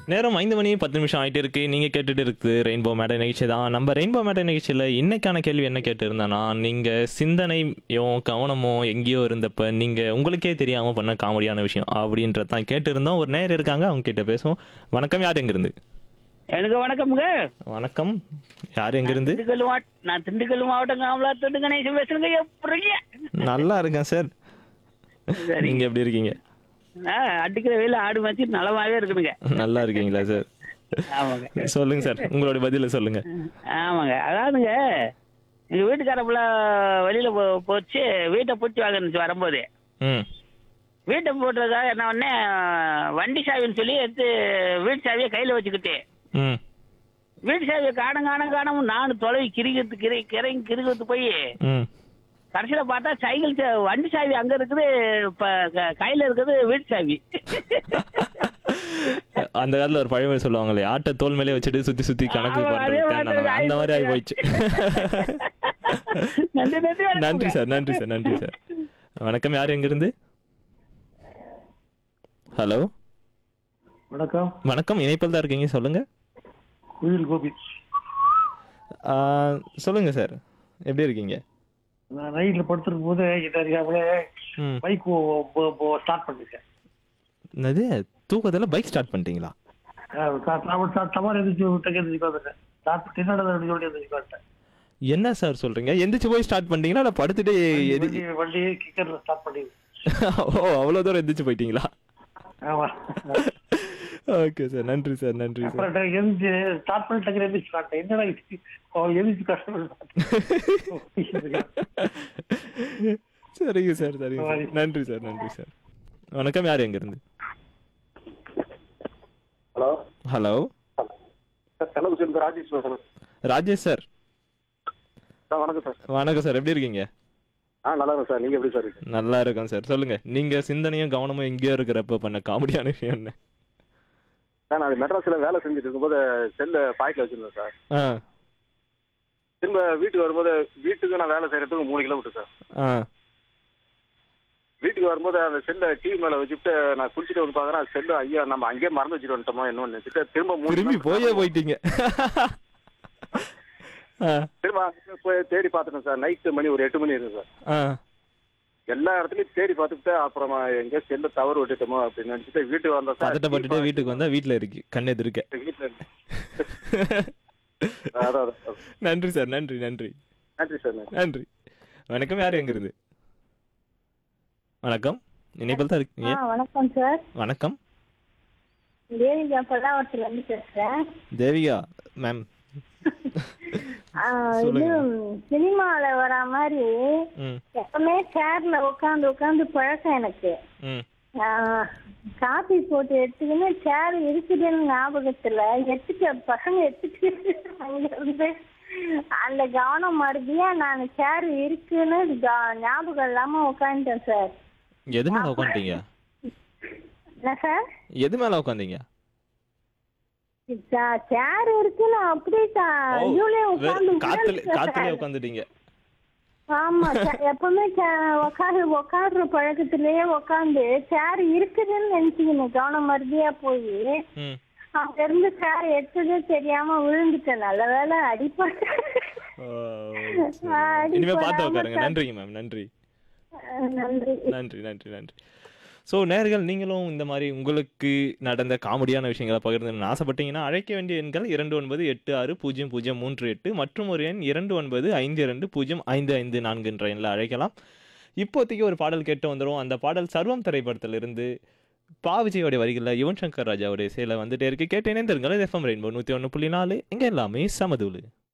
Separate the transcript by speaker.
Speaker 1: நேரம் ஐந்து மணி பத்து நிமிஷம் ஆயிட்டு இருக்கு நீங்க கேட்டுட்டு இருக்குது ரெயின்போ மேடை நிகழ்ச்சி தான் நம்ம ரெயின்போ மேடை நிகழ்ச்சியில் இன்னைக்கான கேள்வி என்ன கேட்டு இருந்தேன்னா நீங்க சிந்தனையும் கவனமோ எங்கேயோ இருந்தப்ப நீங்க உங்களுக்கே தெரியாம பண்ண காமெடியான விஷயம் அப்படின்றத தான் கேட்டு இருந்தோம் ஒரு நேர் இருக்காங்க அவங்க கிட்ட பேசுவோம் வணக்கம் யார் எங்கிருந்து
Speaker 2: எனக்கு வணக்கம்ங்க
Speaker 1: வணக்கம் யார் எங்கிருந்து
Speaker 2: திண்டுக்கல் மாவட்ட நான் திண்டுக்கல் மாவட்டம் காமலா தொண்டு கணேசன் பேசுறேங்க எப்படிங்க
Speaker 1: நல்லா இருக்கேன் சார்
Speaker 2: சரி
Speaker 1: நீங்க எப்படி இருக்கீங்க
Speaker 2: ஆ, அடிக்கிற வெயில ஆடு மாச்சி நலமாவே இருக்குதுங்க
Speaker 1: நல்லா இருக்கீங்களா சார்
Speaker 2: ஆமாங்க
Speaker 1: சொல்லுங்க சார் உங்களோட பதில சொல்லுங்க
Speaker 2: ஆமாங்க அதாவதுங்க எங்க வீட்டுக்காரப்புல வெளியில போ- போச்சு வீட்டை பூட்டி வாங்கன்னு வரும்போது
Speaker 1: ம்
Speaker 2: வீட்டை போட்டுறதுக்காக என்ன உடனே வண்டி சாவின்னு சொல்லி எடுத்து வீட்டு சாவியை கையில வச்சுக்கிட்டு
Speaker 1: ம்
Speaker 2: வீட்டு சாவியை காணும் காணும் காணும் நானும் தொலைவி கிரிக்கிறது கிரை கிறங்கி கிரிக்கிறது போய்
Speaker 1: ம்
Speaker 2: கடைசியில பார்த்தா சைக்கிள் சா- வண்டி சாவி அங்க இருக்குது இப்ப க- கையில இருக்குது வீட்டு சாவி
Speaker 1: அந்த காலத்துல ஒரு பழமொழி சொல்லுவாங்களே ஆட்டை தோல் மேலே வச்சுட்டு சுத்தி சுத்தி கணக்கு
Speaker 2: ஆமா, அதே
Speaker 1: பண்றது
Speaker 2: மாதிரி
Speaker 1: அந்த மாதிரி ஆகி
Speaker 2: ஆயிப்போச்சு.
Speaker 1: போயிடுச்சு
Speaker 2: நன்றி நன்றி
Speaker 1: நன்றி சார் நன்றி சார் நன்றி சார் வணக்கம் யார் எங்கிருந்து ஹலோ
Speaker 3: வணக்கம்
Speaker 1: வணக்கம் இணைப்பில் தான் இருக்கீங்க சொல்லுங்க
Speaker 3: குயில் கோபி
Speaker 1: ஆ, சொல்லுங்க சார் எப்படி இருக்கீங்க
Speaker 3: நான் நைட்ல படுத்திருக்கும் போது இது அறியாமலே
Speaker 1: ம்
Speaker 3: பைக் ஸ்டார்ட் பண்ணிட்டேன்
Speaker 1: என்னது தூக்கத்தில் பைக் ஸ்டார்ட் பண்ணிட்டீங்களா
Speaker 3: தவறு எதிர்த்து விட்டு எதிர்த்து வந்துட்டேன் ஸ்டார்ட் தின்னடதை சொல்லி எதிர்த்து வந்துட்டேன்
Speaker 1: என்ன சார் சொல்றீங்க எந்திரிச்சு போய் ஸ்டார்ட் பண்ணிட்டீங்களா இல்லை படுத்துட்டு எதி
Speaker 3: வண்டி வண்டி கிக்கர்ல ஸ்டார்ட் பண்ணி
Speaker 1: ஓ அவ்வளோ தூரம் எந்திரிச்சு போயிட்டீங்களா
Speaker 3: ஆமா
Speaker 1: ஓகே சார் நன்றி சார் நன்றி சார்
Speaker 3: அப்புறம் எந்திரிச்சு ஸ்டார்ட் பண்ணி டக்குனு எந்திரிச்சு காட்டேன் என்னடா இது ஓ, எந்திரிச்சு கஷ்டம்
Speaker 1: சரிங்க சார் சரிங்க சார் நன்றி சார் நன்றி சார் வணக்கம் யார் எங்கிருந்து
Speaker 4: ஹலோ
Speaker 1: ஹலோ
Speaker 4: சார் செலவு சேர்ந்து ராஜேஷ் பேசுறேன்
Speaker 1: ராஜேஷ் சார்
Speaker 4: சார் வணக்கம் சார்
Speaker 1: வணக்கம் சார் எப்படி இருக்கீங்க
Speaker 4: ஆ நல்லா இருக்கேன் சார் நீங்கள் எப்படி சார் இருக்கீங்க
Speaker 1: நல்லா இருக்கேன் சார் சொல்லுங்க நீங்க சிந்தனையும் கவனமும் எங்கேயோ இருக்கிறப்ப பண்ண காமெடியான விஷயம் என்ன
Speaker 4: சார் நான் மெட்ராஸில் வேலை செஞ்சுட்டு இருக்கும்போது செல்லை பாக்கெட்டில் வச்சுருந்தேன் சார்
Speaker 1: ஆ
Speaker 4: திரும்ப வீட்டுக்கு வரும்போது வீட்டுக்கு நான் வேலை செய்கிறதுக்கு மூணு கிலோமீட்டர் சார்
Speaker 1: ஆ
Speaker 4: வீட்டுக்கு வரும்போது அந்த செல்லை டிவி மேலே வச்சுட்டு நான் குளிச்சுட்டு வந்து பார்க்குறேன் செல்லு ஐயா நம்ம அங்கேயே மறந்து வச்சுட்டு வந்துட்டோமா என்ன நினச்சிட்டு திரும்ப மூணு
Speaker 1: திரும்பி
Speaker 4: kilometer
Speaker 1: போயே போயிட்டீங்க ஆ
Speaker 4: திரும்ப அங்க போய் தேடி பார்த்துட்டேன் சார் நைட்டு மணி ஒரு எட்டு மணி இருக்கு சார்
Speaker 1: ஆ
Speaker 4: எல்லா இடத்துலையும் தேடி பார்த்துட்டு அப்புறமா எங்கேயோ செல்லை தவறு விட்டுட்டோமோ அப்படின்னு நினச்சிட்டு வீட்டுக்கு வந்தேன் சார்
Speaker 1: பதட்டப்பட்டுட்டு வீட்டுக்கு வந்தா வீட்டுல இருக்கு கண் எதிர்க்க
Speaker 4: வீட்டில் அதான் அதான்.
Speaker 1: நன்றி சார் நன்றி நன்றி
Speaker 4: நன்றி சார் நன்றி
Speaker 1: நன்றி வணக்கம் யார் எங்கிருந்து வணக்கம் இணைப்பில் தான் இருக்கீங்க
Speaker 5: ஆ வணக்கம் சார்
Speaker 1: வணக்கம்
Speaker 5: தேவிகா பல்லாவரத்துல இருந்து பேசுறேன்
Speaker 1: தேவிகா மேம்
Speaker 5: ஆ, இது
Speaker 1: சொல்லுங்க.
Speaker 5: சினிமால வர மாதிரி
Speaker 1: ம்
Speaker 5: எப்பவுமே சேர்ல உட்காந்து உட்காந்து பழக்கம் எனக்கு
Speaker 1: ம்
Speaker 5: ஆ, காபி போட்டு எடுத்துக்கின்னு சேர் இருக்குதுன்னு ஞாபகத்துல எடுத்துட்டு பசங்க எடுத்துட்டு அங்க இருந்து அந்த கவனம் மறுபடியா நான் சேர் இருக்குன்னு கா- ஞாபகம் இல்லாம உட்காந்துட்டேன் சார்
Speaker 1: எது மேல உட்காந்துட்டீங்க
Speaker 5: என்ன சார்
Speaker 1: எது மேல உட்காந்தீங்க
Speaker 5: சேர் இருக்குன்னு அப்படியே கா-
Speaker 1: ஓ,
Speaker 5: இதுலயே
Speaker 1: வெறும்
Speaker 5: உட்காந்து
Speaker 1: காத்துல
Speaker 5: உட்கார்ந்துட்டேன்
Speaker 1: காத்துலயே
Speaker 5: சார்.
Speaker 1: உட்காந்துட்டீங்க
Speaker 5: ஆமா சே- எப்பவுமே சே- உட்காரு உட்காடுற பழக்கத்திலேயே உட்காந்து சேர் இருக்குதுன்னு நினைச்சுக்கணும் கவனம் மருதியா போய்
Speaker 1: ம்
Speaker 5: அங்க இருந்து சேர் எடுத்ததே தெரியாம விழுந்துட்டேன் நல்ல வேலை அடிப்பட்டு
Speaker 1: ஓ, சரி. இனிமே பார்த்து உட்காருங்க நன்றிங்க மேம் நன்றி
Speaker 5: நன்றி
Speaker 1: நன்றி நன்றி நன்றி ஸோ நேர்கள் நீங்களும் இந்த மாதிரி உங்களுக்கு நடந்த காமெடியான விஷயங்களை பகிர்ந்து ஆசைப்பட்டீங்கன்னா அழைக்க வேண்டிய எண்கள் இரண்டு ஒன்பது எட்டு ஆறு பூஜ்ஜியம் பூஜ்ஜியம் மூன்று எட்டு மற்றும் ஒரு எண் இரண்டு ஒன்பது ஐந்து இரண்டு பூஜ்ஜியம் ஐந்து ஐந்து நான்குன்ற எண்ணில் அழைக்கலாம் இப்போதைக்கு ஒரு பாடல் கேட்டு வந்துடும் அந்த பாடல் சர்வம் திரைப்படத்திலிருந்து பா விஜயோடைய வரிகளில் யுவன் சங்கர் ராஜாவுடைய சேலை வந்துட்டே இருக்கு கேட்டு இணைந்திருங்கள் எஃப்எம் ரெயின்போ நூற்றி ஒன்று புள்ளி நாலு இங்கே எல்லாமே சமதூளு